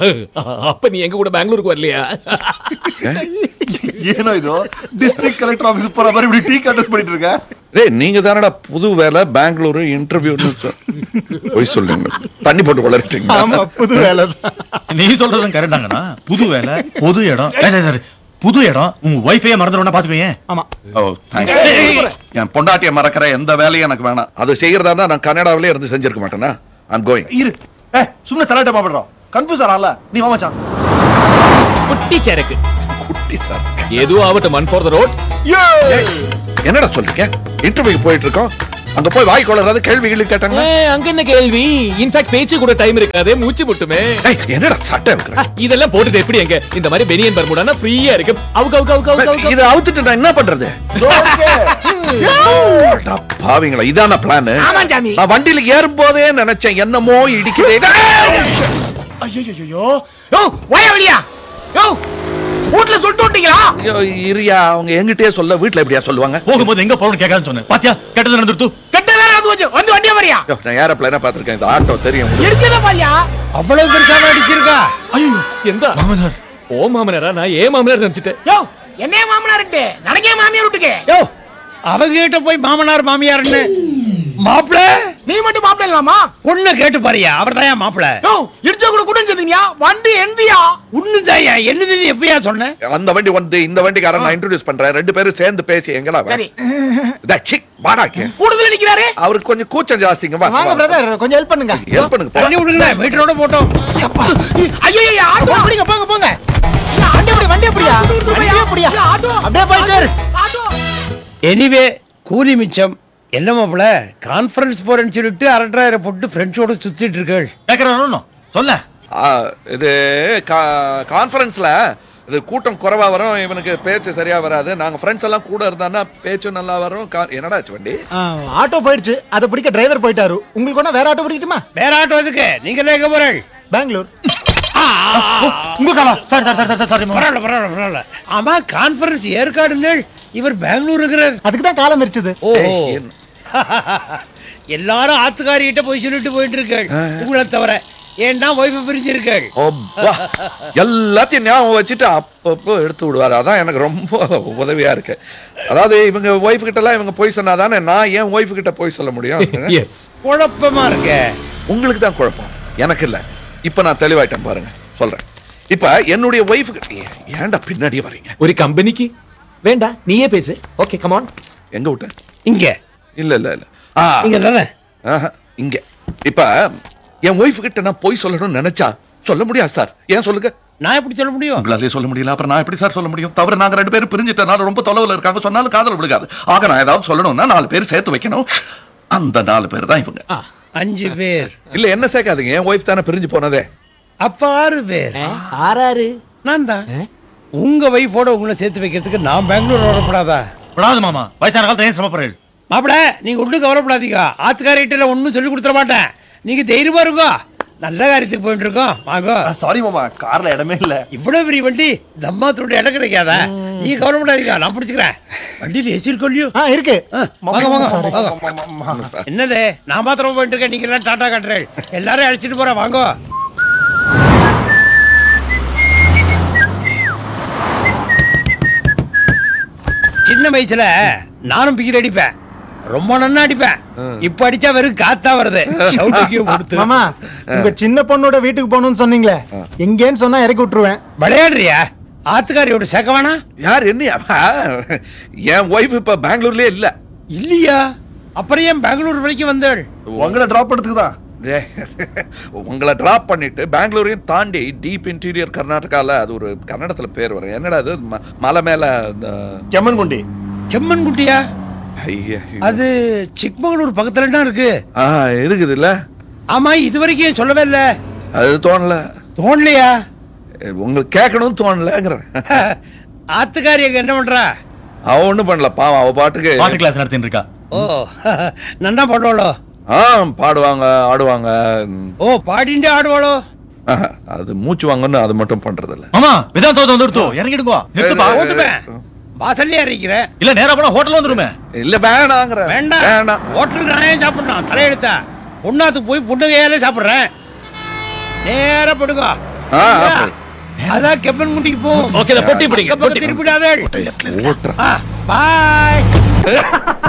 அப்ப நீ எங்க கூட பெங்களூருக்கு வரலையா ಏನೋ ಇದು ಡಿಸ್ಟ್ರಿಕ್ಟ್ ಕಲೆಕ್ಟರ್ ಆಫೀಸ್ ಪರ ಬರೀ ಬಿಡಿ ಟೀ ಕಂಟೆಸ್ಟ್ பண்ணிட்டு இருக்க டேய் நீங்க தானடா புது வேலை பெங்களூரு இன்டர்வியூன்னு சொ- போய் சொல்லுங்க தண்ணி போட்டு வளர்ட்டீங்க ஆமா புது வேலை நீ சொல்றதும் கரெக்டாங்கண்ணா புது வேலை புது இடம் ஏய், சரி சரி புது இடம் உங்க ஒய்ஃபையே மறந்துடும்னா பாத்துக்கோங்க ஆமா ஓ தேங்க்ஸ் என் பொண்டாட்டியை மறக்கிற எந்த வேலையும் எனக்கு வேணாம் அது செய்யறதா இருந்தா நான் கனடாவிலே இருந்து செஞ்சிருக்க மாட்டேனா ஐம் கோயிங் இரு ஏ சும்ನೆ ತಲಾಟೆ ಮಾಡ್ಬಿಡ್ರೋ ಕನ್ಫ್ಯೂಸ್ ಆರಲ್ಲ ನೀವ್ ಮಚಾನ್ குட்டி சரக்கு குட்டி சார் எதுவும் ஆகட்டும் மன் ஃபார் த ரோட் என்னடா சொல்றீங்க இன்டர்வியூக்கு போயிட்டு இருக்கோம் அங்க போய் வாய் கொள்ளாத கேள்விகள் கேட்டாங்க அங்க என்ன கேள்வி இன்ஃபேக்ட் பேச்சு கூட டைம் இருக்காதே மூச்சு முட்டுமே ஏய், என்னடா சட்டை இருக்கிற ஆ, இதெல்லாம் போட்டுட்டு எப்படி எங்க இந்த மாதிரி பெனியன் பர்முடானா ஃப்ரீயா இருக்கு அவுக்கு அவுக்கு அவுக்கு அவுக்கு அவுக்கு இதை அவுத்துட்டு நான் என்ன பண்றது அடா பாவிங்களா இதான பிளான் ஆமா சாமி நான் வண்டியில ஏறும் போதே நினைச்சேன் என்னமோ இடிக்குதே ಅಯ್ಯಯ್ಯೋ யோ வாயா வெளியா யோ வீட்ல சொல்லிட்டு விட்டீங்களா ஐயோ, இருயா அவங்க எங்கிட்டயே சொல்ல வீட்ல எப்படியா சொல்லுவாங்க போகும்போது எங்க போறோம்னு கேட்காதுன்னு சொன்னேன் பாத்தியா கெட்டது நடந்துருத்து கெட்ட வேற அது கொஞ்சம் வந்து வண்டியா வரியா ஐயோ, நான் ஏரோப்ளேனா பாத்திருக்கேன் இந்த ஆட்டோ தெரியும் உங்களுக்கு. இடிச்சத பாரியா அவ்வளவு பெருசாக அடிச்சிருக்கா ஐயோ எந்த மாமனார் ஓ மாமனாரா நான் ஏன் மாமனார் நினைச்சிட்டேன் யோ என்னைய மாமனார்ட்டு நடக்கே மாமியார் வீட்டுக்கு யோ அவங்க கிட்ட போய் மாமனார் மாமியார்னு மாப்பிள நீ மட்டும் மாப்பிள்ள இல்லாமா பொண்ணு கேட்டு பாரியா அவர் தான் மாப்பிள யோ இடிச்ச கூட கூட செஞ்சீங்க வண்டி எந்தியா உண்ணுதாயா என்னது நீ எப்பயா சொன்ன அந்த வண்டி வந்து இந்த வண்டிக்காரன் நான் இன்ட்ரோடியூஸ் பண்றேன் ரெண்டு பேரும் சேர்ந்து பேசி எங்கடா சரி இதா, சிக் வாடாக்கு கூடுதல நிக்கிறாரு அவருக்கு கொஞ்சம் கூச்சம் ஜாஸ்திங்க வா வாங்க பிரதர் கொஞ்சம் ஹெல்ப் பண்ணுங்க ஹெல்ப் பண்ணுங்க போ. பண்ணி விடுங்க மீட்டரோட போட்டோம் ஐயோ ஆட்டோ அப்படிங்க போங்க போங்க வண்டி அப்படி வண்டி அப்படியா வண்டி அப்படியா ஆட்டோ அப்படியே போயிட்டே இரு. ஆட்டோ எனிவே கூலி மிச்சம் என்ன மாப்பிள கான்ஃபரன்ஸ் போறேன்னு சொல்லிட்டு அரட்டாயிரம் போட்டு ஃப்ரெண்ட்ஸோட சுத்திட்டு இருக்கள் கேட்கறானோ சொல்ல ஆ, இது கான்ஃபரன்ஸ்ல இது கூட்டம் குறைவா வரும் இவனுக்கு பேச்சு சரியா வராது நாங்க ஃப்ரெண்ட்ஸ் எல்லாம் கூட இருந்தான்னா பேச்சும் நல்லா வரும் கா- என்னடா ஆச்சு வண்டி ஆட்டோ போயிடுச்சு அதை பிடிக்க டிரைவர் போயிட்டாரு உங்களுக்கு ஒண்ணா வேற ஆட்டோ பிடிக்கட்டுமா வேற ஆட்டோ எதுக்கு நீங்க எங்க போறேன் பெங்களூர் உங்க காலா sorry sorry sorry sorry sorry மாமா. பரவாயில்ல பரவாயில்ல பரவாயில்ல ஆமா கான்ஃபரன்ஸ் ஏற்காடுன்னு இவர் பெங்களூர் இருக்கிறார் அதுக்கு தான் காலம் இருச்சது ஓஹோ எல்லாரும் ஆத்துக்காரிகிட்ட போய் சொல்லிட்டு போயிட்டு இருக்காள் உங்களை தவிர ஏன்னா ஒய்ஃபை பிரிஞ்சிருக்காள் அப்பா, எல்லாத்தையும் ஞாபகம் வச்சுட்டு அப்பப்போ எடுத்து விடுவாரு அதான் எனக்கு ரொம்ப உதவியா இருக்கு அதாவது இவங்க ஒய்ஃப் கிட்ட எல்லாம் இவங்க போய் சொன்னாதானே நான் ஏன் ஒய்ஃப் கிட்ட போய் சொல்ல முடியும் எஸ் குழப்பமா இருக்க உங்களுக்கு தான் குழப்பம் எனக்கு இல்ல இப்ப நான் தெளிவாயிட்டேன் பாருங்க சொல்றேன் இப்ப என்னுடைய ஒய்ஃப் ஏன்டா பின்னாடியே வர்றீங்க ஒரு கம்பெனிக்கு வேண்டா நீயே பேசு ஓகே கமான் எங்க விட்ட இங்க இல்ல இல்ல இல்ல ஆ, இங்க தானே ஆஹா, இங்க இப்ப என் ஒய்ஃப் கிட்ட நான் போய் சொல்லணும்னு நினைச்சா சொல்ல முடியாது சார் ஏன் சொல்லுங்க நான் எப்படி சொல்ல முடியும் உங்களாலே சொல்ல முடியல அப்புறம் நான் எப்படி சார் சொல்ல முடியும் தவிர நாங்க ரெண்டு பேரும் பிரிஞ்சிட்டனால ரொம்ப தொலைவில் இருக்காங்க சொன்னாலும் காதல் விழுகாது ஆக நான் ஏதாவது சொல்லணும்னா நாலு பேர் சேர்த்து வைக்கணும் அந்த நாலு பேர் தான் இவங்க அஞ்சு பேர் இல்ல என்ன சேர்க்காதீங்க என் ஒய்ஃப் தானே பிரிஞ்சு போனதே அப்ப ஆறு பேர் ஆறாரு நான் தான் உங்க வைஃபோட உங்களை சேர்த்து வைக்கிறதுக்கு நான் பெங்களூர் வரப்படாதா விடாது மாமா வயசான காலத்துல ஏன் சிரமப்படுறேன் மாப்பிள நீங்க ஒன்றும் கவலைப்படாதீங்க ஆத்துக்காரிட்ட ஒன்றும் சொல்லி கொடுத்துட மாட்டேன் நீங்க தைரியமா இருங்க நல்ல காரியத்துக்கு போயிட்டு இருக்கோம் வாங்க சாரி மாமா கார்ல இடமே இல்ல இவ்வளவு பெரிய வண்டி தம்மாத்தோட இடம் கிடைக்காதா நீங்க கவலைப்படாதீங்க நான் பிடிச்சிக்கிறேன் வண்டியில் ஏசி இருக்கோல்லையோ ஆ இருக்கு வாங்க வாங்க வாங்க என்னது நான் மாத்திரம் போயிட்டு இருக்கேன் நீங்க எல்லாம் டாடா காட்டுறேன் எல்லாரும் அழைச்சிட்டு போறேன் வாங்க சின்ன வயசுல நானும் பிகிர் அடிப்பேன் ரொம்ப நன்னா அடிப்பேன் இப்ப அடிச்சா வெறும் காத்தா வருது ஷவுட்டுக்கும் கொடுத்து மாமா உங்க சின்ன பொண்ணோட வீட்டுக்கு போகணும்னு சொன்னீங்களே எங்கேன்னு சொன்னா இறக்கி விட்டுருவேன் விளையாடுறியா ஆத்துக்காரியோட சேர்க்க வேணா யார் என்ன என் ஒய்ஃப் இப்ப பெங்களூர்லயே இல்ல இல்லையா அப்புறம் ஏன் பெங்களூர் வரைக்கும் வந்தாள் உங்களை டிராப் பண்ணதுக்கு தான் ஏய், உங்களை டிராப் பண்ணிட்டு பெங்களூரையும் தாண்டி டீப் இன்டீரியர் கர்நாடகால அது ஒரு கன்னடத்துல பேர் வரும் என்னடா அது ம- மலை மேல இந்த கெம்மன்குண்டி செம்மன் குட்டியா ஐய, அது சிக்மங்களூர் பக்கத்துல தான் இருக்கு ஆ இருக்குது இல்ல ஆமா இது வரைக்கும் ஏன் சொல்லவே இல்ல அது தோணல தோணலையா உங்களுக்கு கேட்கணும்னு தோணலங்கிறேன் ஆத்துக்காரி அங்க என்ன பண்றா அவ ஒண்ணும் பண்ணல பாவம் அவ பாட்டுக்கு பாட்டு கிளாஸ் நடத்தின்னு இருக்கா ஓ நன்னா பண்ணுவாளோ ஆ பாடுவாங்க ஆடுவாங்க ம், ஓ பாடிண்டே ஆடுவாளோ ஆஹா, அது மூச்சு வாங்கன்னு அது மட்டும் பண்றது இல்ல மாமா விதான் தோத்து வந்துடுத்து இறங்கிடுங்கோ நிறுத்துப்பா ஓட்டுவேன் வாசல்லே அறிக்கிறேன் இல்ல நேரா போனா ஹோட்டல் வந்துருமே இல்ல வேணாங்கிற வேண்டாம் வேணாம் ஹோட்டலுக்கு நான் ஏன் சாப்பிடணும் தலையெடுத்தா பொண்ணாத்துக்கு போய் பொண்ணு கையாலே சாப்பிடுறேன் நேரா போடுங்க ஆ, அப்படி. அதான் கெப்பன் குண்டிக்கு போகும் ஓகே பொட்டி பிடிங்க பக்கம் பொட்டி திருப்பிடாதே ஓட்டுறேன் பாய்